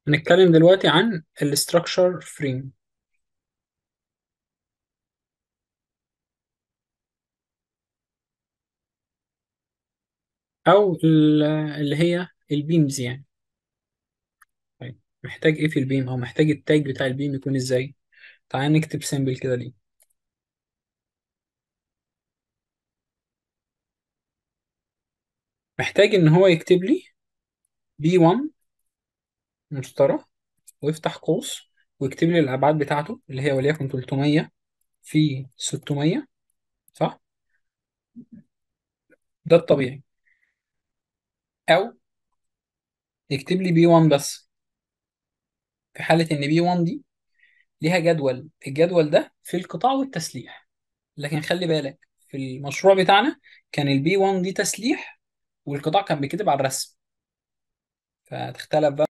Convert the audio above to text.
هنتكلم دلوقتي عن الاستراكشر فريم او ال- اللي هي البيمز يعني طيب محتاج ايه في البيم او محتاج التاج بتاع البيم يكون ازاي تعال نكتب سيمبل كده ليه محتاج ان هو يكتب لي بي 1 مسطرة ويفتح قوس ويكتب لي الابعاد بتاعته اللي هي وليكن 300 في 600 صح ده الطبيعي او يكتب لي بي 1 بس في حالة ان بي 1 دي ليها جدول الجدول ده في القطاع والتسليح لكن خلي بالك في المشروع بتاعنا كان البي 1 دي تسليح والقطاع كان بيكتب على الرسم فتختلف بقى